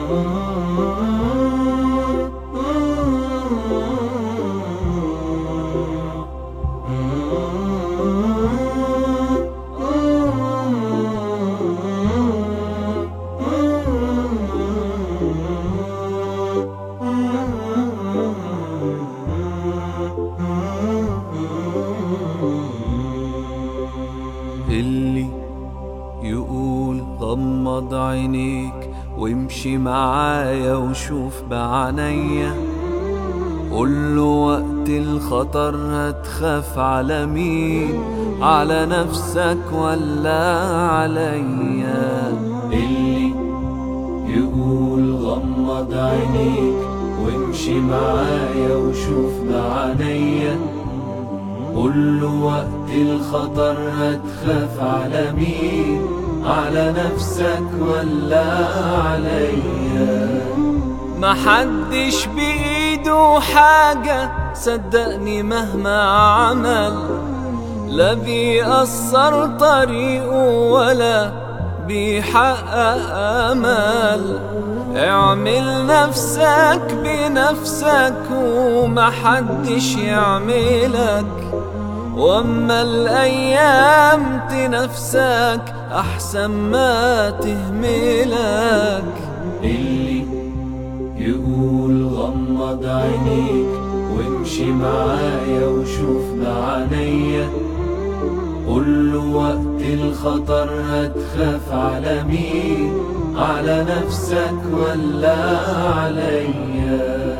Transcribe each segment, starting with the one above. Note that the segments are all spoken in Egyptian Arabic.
اللي يقول غمض عينيك وامشي معايا وشوف بعينيا قول له وقت الخطر هتخاف على مين على نفسك ولا عليا اللي يقول غمض عينيك وامشي معايا وشوف بعينيا قول له وقت الخطر هتخاف على مين على نفسك ولا عليا محدش بإيده حاجة صدقني مهما عمل لا بيأثر طريقه ولا بيحقق أمل اعمل نفسك بنفسك ومحدش يعملك واما الايام تنفسك احسن ما تهملك اللي يقول غمض عينيك وامشي معايا وشوف بعينيا قول له وقت الخطر هتخاف على مين على نفسك ولا عليا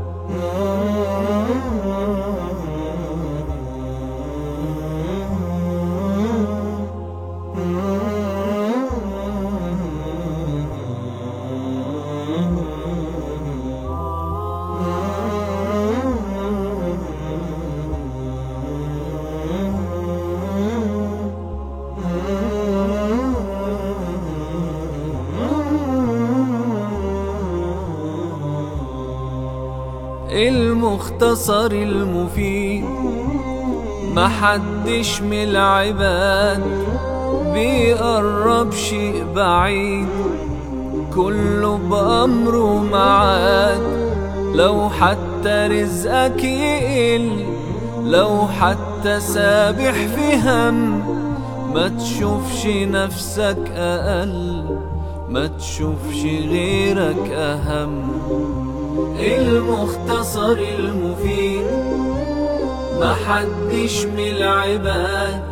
المختصر المفيد محدش من العباد بيقرب شيء بعيد كله بأمره معاد لو حتى رزقك يقل لو حتى سابح في هم ما تشوفش نفسك أقل ما تشوفش غيرك أهم المختصر المفيد محدش من العباد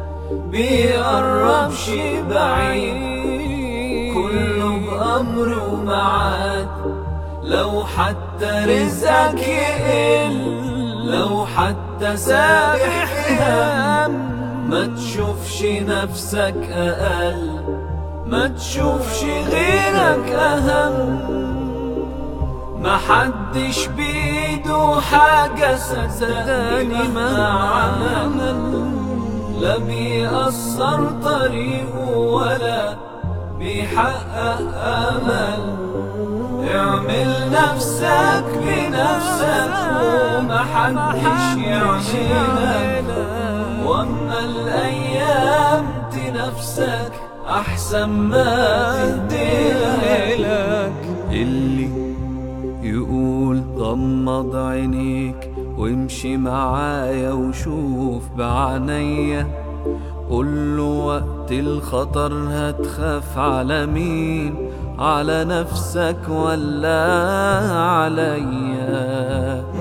بيقرب شي بعيد كله بأمره معاد لو حتى رزقك يقل لو حتى سابح هم ما تشوفش نفسك أقل ما تشوفش غيرك أهم محدش بيده حاجة صدقني ما عمل لا بيأثر طريقه ولا بيحقق أمل اعمل نفسك بنفسك ومحدش يعملك واما الايام تنفسك احسن ما تهدلك اللي يقول غمض عينيك وامشي معايا وشوف بعينيا قول له وقت الخطر هتخاف على مين على نفسك ولا عليا